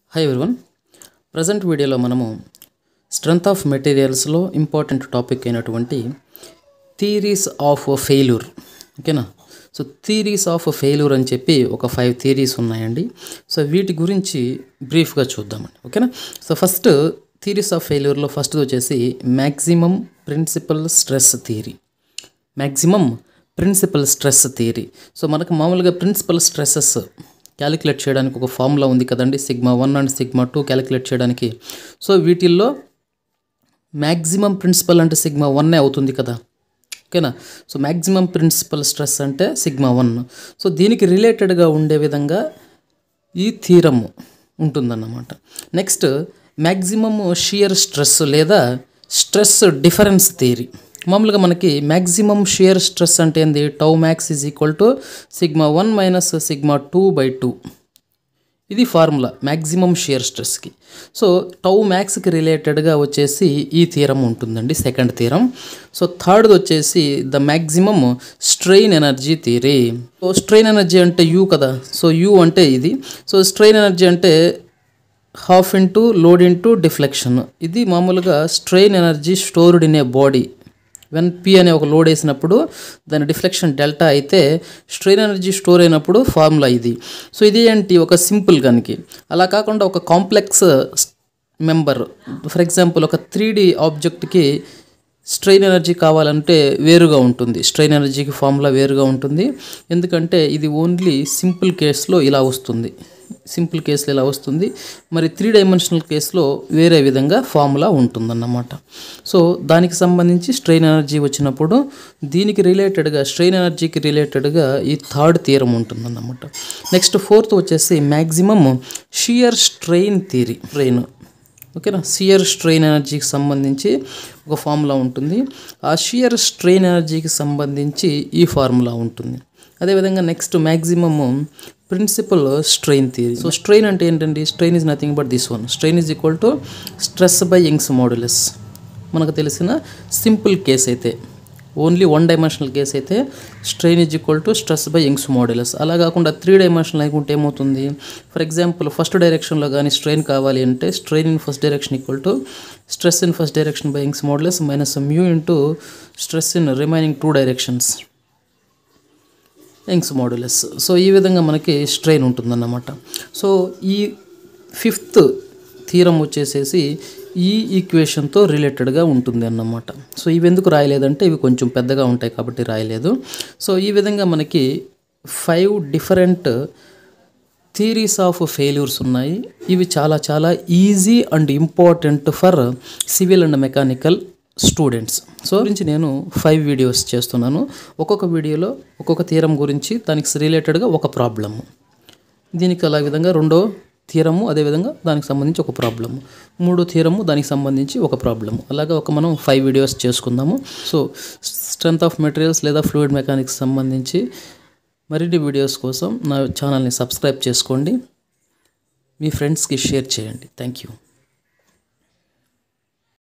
hi everyone present వీడియోలో మనము strength of మెటీరియల్స్లో ఇంపార్టెంట్ టాపిక్ అయినటువంటి థీరీస్ ఆఫ్ ఫెయిల్యూర్ ఓకేనా సో థీరీస్ ఆఫ్ ఫెయిల్యూర్ అని చెప్పి ఒక ఫైవ్ థీరీస్ ఉన్నాయండి సో వీటి గురించి బ్రీఫ్గా చూద్దామండి ఓకేనా సో ఫస్ట్ థీరీస్ ఆఫ్ ఫెయిల్యూర్లో ఫస్ట్ వచ్చేసి maximum principal stress theory maximum principal stress theory so మనకు మామూలుగా ప్రిన్సిపల్ స్ట్రెస్సెస్ క్యాలిక్యులేట్ చేయడానికి ఒక ఫార్ములా ఉంది కదండి sigma one and sigma two calculate చేయడానికి సో వీటిల్లో మ్యాక్సిమం ప్రిన్సిపల్ అంటే సిగ్మా వన్నే అవుతుంది కదా ఓకేనా సో మ్యాక్సిమం ప్రిన్సిపల్ స్ట్రెస్ అంటే సిగ్మా వన్ సో దీనికి రిలేటెడ్గా ఉండే విధంగా ఈ థీరము ఉంటుందన్నమాట నెక్స్ట్ మ్యాక్సిమం షియర్ స్ట్రెస్ లేదా స్ట్రెస్ డిఫరెన్స్ థియరీ మామూలుగా మనకి మ్యాక్సిమం షియర్ స్ట్రెస్ అంటే ఏంది tau max is equal to sigma one minus sigma two by two ఇది ఫార్ములా మ్యాక్సిమం షియర్ స్ట్రెస్కి సో టౌ మ్యాక్స్కి రిలేటెడ్గా వచ్చేసి ఈ థీరం ఉంటుందండి సెకండ్ థీరం సో థర్డ్ వచ్చేసి the maximum strain energy theory so strain energy అంటే యూ కదా so U అంటే ఇది సో స్ట్రెయిన్ ఎనర్జీ అంటే half into load into deflection ఇది మామూలుగా strain energy stored in a body when P అనే ఒక లోడ్ వేసినప్పుడు దాని డిఫ్లెక్షన్ డెల్టా అయితే స్ట్రెయిన్ ఎనర్జీ స్టోర్ అయినప్పుడు ఫార్ములా ఇది సో ఇది ఏంటి ఒక సింపుల్ గన్కి అలా కాకుండా ఒక కాంప్లెక్స్ మెంబర్ ఫర్ ఎగ్జాంపుల్ ఒక త్రీ డి ఆబ్జెక్ట్కి స్ట్రెయిన్ ఎనర్జీ కావాలంటే వేరుగా ఉంటుంది స్ట్రెయిన్ ఎనర్జీకి ఫార్ములా వేరుగా ఉంటుంది ఎందుకంటే ఇది ఓన్లీ సింపుల్ కేసులో ఇలా వస్తుంది సింపుల్ కేసులో ఇలా వస్తుంది మరి త్రీ డైమెన్షనల్ కేసులో వేరే విధంగా ఫార్ములా ఉంటుందన్నమాట సో దానికి సంబంధించి స్ట్రెయిన్ ఎనర్జీ వచ్చినప్పుడు దీనికి రిలేటెడ్గా స్ట్రెయిన్ ఎనర్జీకి రిలేటెడ్గా ఈ థర్డ్ తీరం ఉంటుందన్నమాట నెక్స్ట్ ఫోర్త్ వచ్చేసి maximum shear strain theory strain ఓకేనా షియర్ స్ట్రెయిన్ ఎనర్జీకి సంబంధించి ఒక ఫార్ములా ఉంటుంది ఆ షియర్ స్ట్రెయిన్ ఎనర్జీకి సంబంధించి ఈ ఫార్ములా ఉంటుంది అదేవిధంగా next maximum principal strain theory so strain అంటే ఏంటండి strain is nothing but this one strain is equal to stress by Young's modulus మనకు తెలిసిన సింపుల్ కేస్ అయితే ఓన్లీ వన్ డైమెన్షనల్ కేస్ అయితే strain is equal to stress by Young's modulus అలా కాకుండా three dimensional అనుకుంటే ఏమవుతుంది ఫర్ ఎగ్జాంపుల్ ఫస్ట్ డైరెక్షన్లో కానీ స్ట్రెయిన్ కావాలి అంటే strain in first direction equal to stress in first direction by Young's modulus minus mu into stress in remaining two directions Young's modulus so ఈ విధంగా మనకి స్ట్రెయిన్ ఉంటుందన్నమాట సో ఈ ఫిఫ్త్ థీరం వచ్చేసేసి ఈ ఈక్వేషన్తో రిలేటెడ్గా ఉంటుంది అన్నమాట సో ఇవి ఎందుకు రాయలేదంటే ఇవి కొంచెం పెద్దగా ఉంటాయి కాబట్టి రాయలేదు సో ఈ విధంగా మనకి five different theories of failures ఉన్నాయి ఇవి చాలా చాలా easy and important for civil and mechanical students so గురించి నేను ఫైవ్ వీడియోస్ చేస్తున్నాను ఒక్కొక్క వీడియోలో ఒక్కొక్క తీరం గురించి దానికి రిలేటెడ్గా ఒక ప్రాబ్లము దీనికి అలా విధంగా రెండో థీరము అదేవిధంగా దానికి సంబంధించి ఒక ప్రాబ్లము మూడో థీరము దానికి సంబంధించి ఒక ప్రాబ్లము అలాగా ఒక మనం ఫైవ్ వీడియోస్ చేసుకుందాము సో స్ట్రెంత్ ఆఫ్ మెటీరియల్స్ లేదా ఫ్లూయిడ్ మెకానిక్స్ సంబంధించి మరిన్ని వీడియోస్ కోసం నా ఛానల్ని సబ్స్క్రైబ్ చేసుకోండి మీ ఫ్రెండ్స్కి షేర్ చేయండి థ్యాంక్ యూ